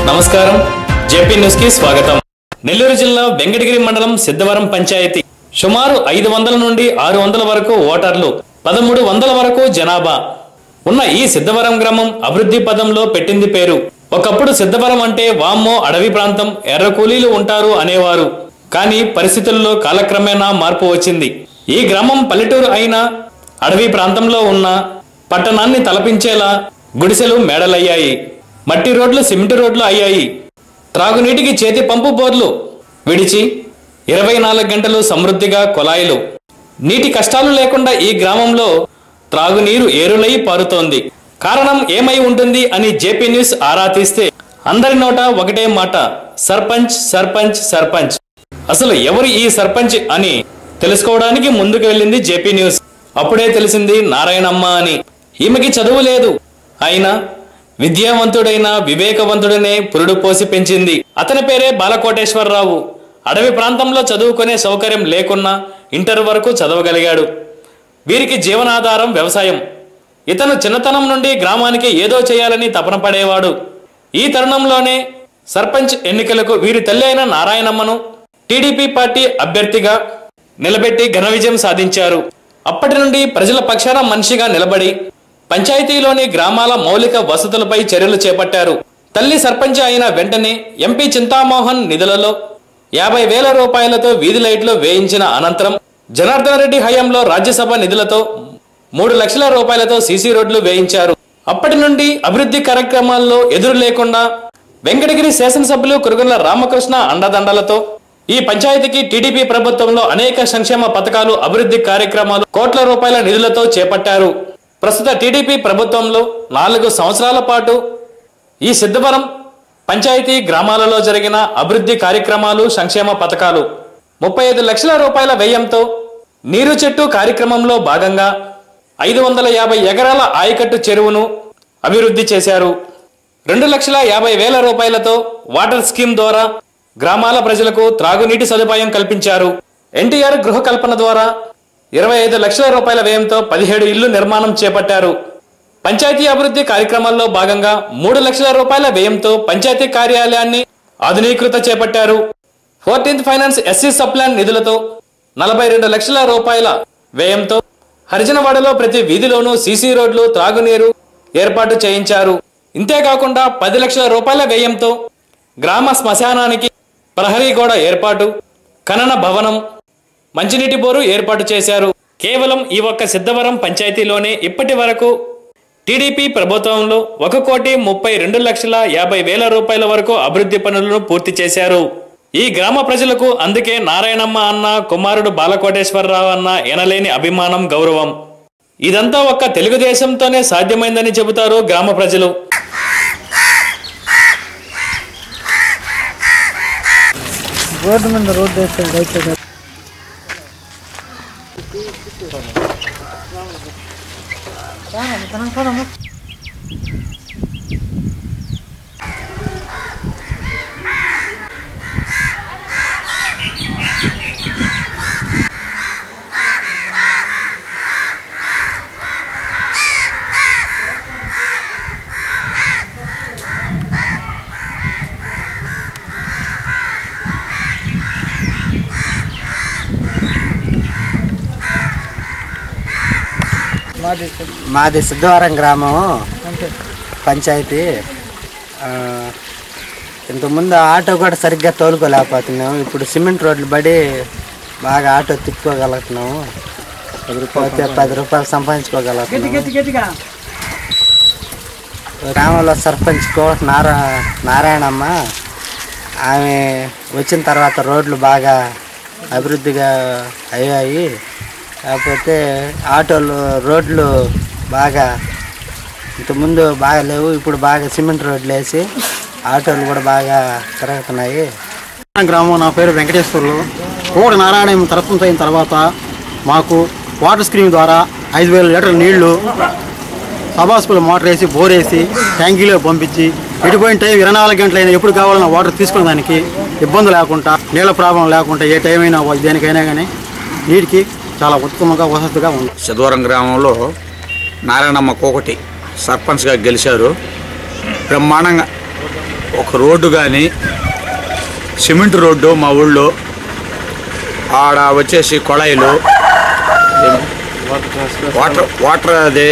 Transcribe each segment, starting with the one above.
నమస్కారం JP news కి స్వాగతం నెల్లూరు జిల్లా వెంకటగిరి మండలం సిద్ధవరం పంచాయతీ సుమారు ఐదు వందల నుండి ఆరు వందల వరకు ఓటర్లు పదమూడు వందల వరకు జనాభా ఉన్న ఈ సిద్ధవరం గ్రామం అభివృద్ధి పదంలో పెట్టింది పేరు ఒకప్పుడు సిద్ధవరం అంటే వామ్మో అడవి ప్రాంతం ఎర్ర కూలీలు ఉంటారు అనేవారు కానీ పరిస్థితుల్లో కాలక్రమేణా మార్పు వచ్చింది ఈ గ్రామం పల్లెటూరు అయినా అడవి ప్రాంతంలో ఉన్న పట్టణాన్ని తలపించేలా గుడిసెలు మేడలయ్యాయి మట్టి రోడ్లు సిమెంట్ రోడ్లు అయ్యాయి త్రాగునీటికి చేతి పంపు బోర్లు విడిచి ఇరవై నాలుగు గంటలు సమృద్ధిగా కొలాయిలు నీటి కష్టాలు లేకుండా ఈ గ్రామంలో త్రాగునీరు ఏరులై పారుతోంది కారణం ఏమై ఉంటుంది అని జేపీ న్యూస్ ఆరా తీస్తే అందరి నోట ఒకటే మాట సర్పంచ్ సర్పంచ్ సర్పంచ్ అసలు ఎవరు ఈ సర్పంచ్ అని తెలుసుకోవడానికి ముందుకు వెళ్ళింది జేపీ న్యూస్ అప్పుడే తెలిసింది నారాయణమ్మ అని ఈమెకి చదువు లేదు అయినా విద్యావంతుడైన వివేకవంతుడనే పురుడు పోసి పెంచింది అతని పేరే బాలకోటేశ్వరరావు అడవి ప్రాంతంలో చదువుకునే సౌకర్యం లేకున్నా ఇంటర్ వరకు చదవగలిగాడు వీరికి జీవనాధారం వ్యవసాయం ఇతను చిన్నతనం నుండి గ్రామానికి ఏదో చేయాలని తపన పడేవాడు ఈ తరుణంలోనే సర్పంచ్ ఎన్నికలకు వీరి తల్లి అయిన నారాయణమ్మను టీడీపీ పార్టీ అభ్యర్థిగా నిలబెట్టి ఘన విజయం సాధించారు అప్పటి నుండి ప్రజల పక్షాన మనిషిగా నిలబడి పంచాయతీలోని గ్రామాల మౌలిక వసతులపై చర్యలు చేపట్టారు తల్లి సర్పంచ్ అయిన వెంటనే ఎంపీ చింతామోహన్ నిధులలో యాభై వేల రూపాయలతో వీధి లైట్లు వేయించిన అనంతరం జనార్దన్ రెడ్డి హయాంలో రాజ్యసభ నిధులతో మూడు లక్షల రూపాయలతో సీసీ రోడ్లు వేయించారు అప్పటి నుండి అభివృద్ధి కార్యక్రమాల్లో ఎదురు లేకుండా వెంకటగిరి శాసనసభ్యులు కురుగుల రామకృష్ణ అండదండలతో ఈ పంచాయతీకి టీడీపీ ప్రభుత్వంలో అనేక సంక్షేమ పథకాలు అభివృద్ధి కార్యక్రమాలు కోట్ల రూపాయల నిధులతో చేపట్టారు ప్రస్తుత టీడీపీ ప్రభుత్వంలో నాలుగు సంవత్సరాల పాటు ఈ సిద్ధవరం పంచాయతీ గ్రామాలలో జరిగిన అభివృద్ధి కార్యక్రమాలు సంక్షేమ పథకాలు ముప్పై ఐదు లక్షల రూపాయల వ్యయంతో నీరు చెట్టు కార్యక్రమంలో భాగంగా ఐదు వందల యాభై ఎకరాల ఆయకట్టు చెరువును అభివృద్ధి చేశారు రెండు లక్షల యాభై వేల రూపాయలతో వాటర్ స్కీమ్ ద్వారా గ్రామాల ప్రజలకు త్రాగునీటి సదుపాయం కల్పించారు ఎన్టీఆర్ గృహ కల్పన ద్వారా ఇరవై ఐదు లక్షల రూపాయల వ్యయంతో పదిహేడు ఇళ్లు నిర్మాణం చేపట్టారు పంచాయతీ అభివృద్ధి కార్యక్రమాల్లో భాగంగా మూడు లక్షల రూపాయల వ్యయంతో పంచాయతీ కార్యాలయాన్ని ఆధునీకృత చేపట్టారు ఫోర్టీన్త్ ఫైనాన్స్ ఎస్సీ సప్లాన్ నిధులతో నలభై రెండు లక్షల రూపాయల వ్యయంతో హరిజనవాడలో ప్రతి వీధిలోనూ సీసీ రోడ్లు త్రాగునీరు ఏర్పాటు చేయించారు ఇంతేకాకుండా పది లక్షల రూపాయల వ్యయంతో గ్రామ శ్మశానానికి ప్రహరీ గోడ ఏర్పాటు ఖనన భవనం మంచినీటి బోరు ఏర్పాటు చేశారు కేవలం ఈ ఒక్క సిద్ధవరం పంచాయతీలోనే ఇప్పటి వరకు టీడీపీ ప్రభుత్వంలో ఒక కోటి ముప్పై రెండు లక్షల యాభై వేల రూపాయల వరకు అభివృద్ధి పనులను పూర్తి చేశారు ఈ గ్రామ ప్రజలకు అందుకే నారాయణమ్మ అన్న కుమారుడు బాలకోటేశ్వరరావు అన్న ఎనలేని అభిమానం గౌరవం ఇదంతా ఒక్క తెలుగుదేశంతోనే సాధ్యమైందని చెబుతారు గ్రామ ప్రజలు రోడ్డు మీద రోడ్డు వేస్తాడు రైట్ సైడ్ మాది మాది సిద్ధవరం గ్రామం అంతే పంచాయతీ ఆ, ఇంతకుముందు ఆటో కూడా సరిగ్గా తోలుకోలేకపోతున్నాము ఇప్పుడు సిమెంట్ రోడ్లు పడి బాగా ఆటో తిప్పుకోగలుగుతున్నాము పది రూపాయలు పది రూపాయలు సంపాదించుకోగలుగుతున్నాము గట్టి గట్టిగా గ్రామంలో సర్పంచ్ కోట నారా నారాయణమ్మ ఆమె వచ్చిన తర్వాత రోడ్లు బాగా అభివృద్ధిగా అయ్యాయి కాకపోతే ఆటోలు రోడ్లు బాగా ఇంతకుముందు బాగా లేవు ఇప్పుడు బాగా సిమెంట్ రోడ్లు వేసి ఆటోలు కూడా బాగా తిరుగుతున్నాయి గ్రామం నా పేరు వెంకటేశ్వర్లు కోట నారాయణ తరపున అయిన తర్వాత మాకు వాటర్ స్క్రీమ్ ద్వారా ఐదు వేల లీటర్ల నీళ్లు సబాస్పుల మోటార్ వేసి బోర్ వేసి ట్యాంకీలో పంపించి ఎటుపోయిన టైం ఇరవై నాలుగు గంటలైనా ఎప్పుడు కావాలన్నా వాటర్ తీసుకునే దానికి ఇబ్బంది లేకుండా నీళ్ళ ప్రాబ్లం లేకుండా ఏ టైం అయినా వాళ్ళు దేనికైనా కానీ నీటికి చాలా ఉత్తమంగా వసతిగా ఉంది సిద్ధవరం గ్రామంలో నారాయణమ్మ కోకటి సర్పంచ్గా గెలిచారు బ్రహ్మాండంగా ఒక రోడ్డు కానీ సిమెంట్ రోడ్డు మా ఊళ్ళో ఆడ వచ్చేసి కొళాయిలు వాటర్ వాటర్ అదే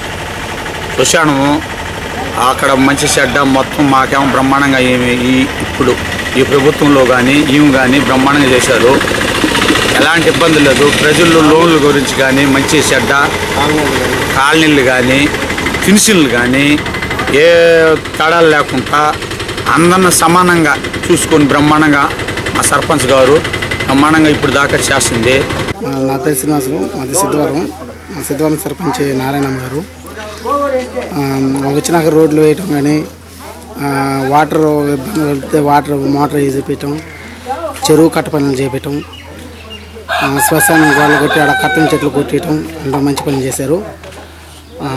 శ్మశానము అక్కడ మంచి చెడ్డ మొత్తం మాకేమో బ్రహ్మాండంగా ఏమి ఈ ఇప్పుడు ఈ ప్రభుత్వంలో కానీ ఈమె కానీ బ్రహ్మాండంగా చేశారు ఎలాంటి ఇబ్బంది లేదు ప్రజలు లోన్ల గురించి కానీ మంచి చెడ్డ కాలనీలు కానీ ఫినిషన్లు కానీ ఏ తేడాలు లేకుండా అందరిని సమానంగా చూసుకొని బ్రహ్మాండంగా మా సర్పంచ్ గారు బ్రహ్మాండంగా ఇప్పుడు దాకా చేస్తుంది ఆ, నా పేరు శ్రీనివాసులు మాది సిద్ధవరం మా సిద్ధవరం సర్పంచ్ నారాయణమ్మ గారు ఆ, వచ్చినాక రోడ్లు వేయటం కానీ ఆ, వాటర్ ఇబ్బంది పడితే వాటర్ మోటార్ చేపించటం చెరువు కట్ట పనులు చేపించటం ఆ, శ్మశానం గోడలు కొట్టి ఆడ కట్టం చెట్లు కొట్టేయటం అంత మంచి పనులు చేశారు ఆ,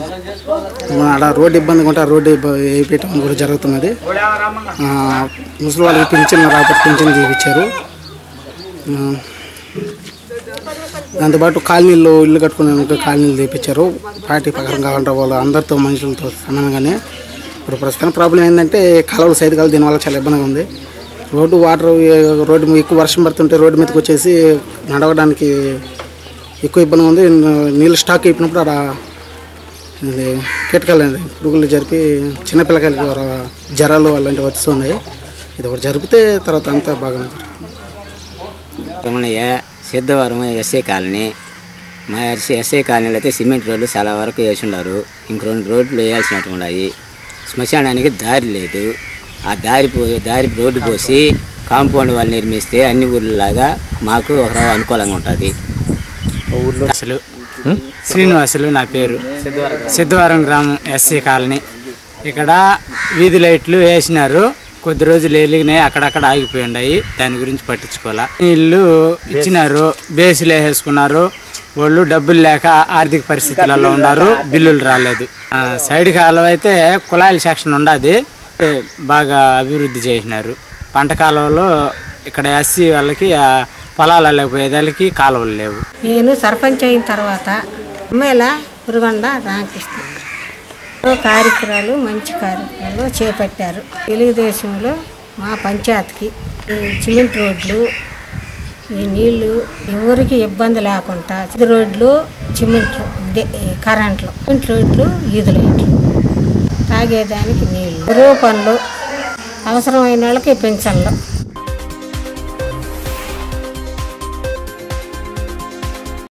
ఆడ రోడ్డు ఇబ్బందిగా ఉంటే ఆ రోడ్డు ఇబ్బ- వేయించడం కూడా జరుగుతున్నది ఆ, ముసలి వాళ్ళకి పింఛన్ రాకపోతే పింఛన్ తీపిచ్చారు ఆ, దాంతోపాటు కాలనీల్లో ఇల్లు కట్టుకునే కాలనీలు తెప్పించారు పార్టీ ప్రకారం కావాలంటే వాళ్ళు అందరితో మనుషులతో సమానంగానే ఇప్పుడు ప్రస్తుతం ప్రాబ్లం ఏంటంటే కాలువలు సైడ్ కాలు దీనివల్ల చాలా ఇబ్బందిగా ఉంది రోడ్డు వాటర్ రోడ్డు మీద ఎక్కువ వర్షం పడుతుంటే రోడ్డు మీదకి వచ్చేసి నడవడానికి ఎక్కువ ఇబ్బందిగా ఉంది నీళ్ళు స్టాక్ అయిపోయినప్పుడు అక్కడ ఇది కీటకాలు అనేది పురుగులు జరిపి చిన్నపిల్లకాయలకి వర- జ్వరాలు అలాంటివి వస్తున్నాయి ఇది ఒకటి జరిపితే తర్వాత అంతా బాగా రమణయ్య సిద్ధవరం ఎస్ఐ కాలనీ మా ఎస్ఐ ఎస్ఐ కాలనీలో అయితే సిమెంట్ రోడ్లు చాలా వరకు వేసి ఉన్నారు ఇంక రెండు రోడ్లు వేయాల్సినట్టు ఉన్నాయి శ్మశానానికి దారి లేదు ఆ దారి పో దారి రోడ్డు పోసి కాంపౌండ్ వాళ్ళు నిర్మిస్తే అన్ని ఊర్లలాగా మాకు ఒక అనుకూలంగా ఉంటుంది అసలు శ్రీనివాసులు నా పేరు సిద్ధవరం గ్రామం ఎస్సీ కాలనీ ఇక్కడ వీధి లైట్లు వేసినారు కొద్ది రోజులు వెలిగినాయి అక్కడక్కడ ఆగిపోయి ఉన్నాయి దాని గురించి పట్టించుకోవాలా ఇల్లు ఇచ్చినారు బేసులు వేసేసుకున్నారు వాళ్ళు డబ్బులు లేక ఆర్థిక పరిస్థితులలో ఉన్నారు బిల్లులు రాలేదు ఆ, సైడ్ కాలువ అయితే కుళాయిల సెక్షన్ ఉండదు బాగా అభివృద్ధి చేసినారు పంట కాలువలో ఇక్కడ ఎస్సీ వాళ్ళకి ఆ పొలాలకు పోయేదానికి కాలువలు లేవు నేను సర్పంచ్ అయిన తర్వాత అమ్మేల పురుగొండ రామకృష్ణ కార్యక్రమాలు మంచి కార్యక్రమాలు చేపట్టారు తెలుగుదేశంలో మా పంచాయత్కి ఈ సిమెంట్ రోడ్లు ఈ నీళ్లు ఎవరికి ఇబ్బంది లేకుండా ఇది రోడ్లు సిమెంట్ డే- ఈ కరెంట్లు సిమెంట్ రోడ్లు ఈదు లైట్లు తాగేదానికి నీళ్లు ఎరువు పనులు అవసరమైన వాళ్ళకి పెన్షన్లు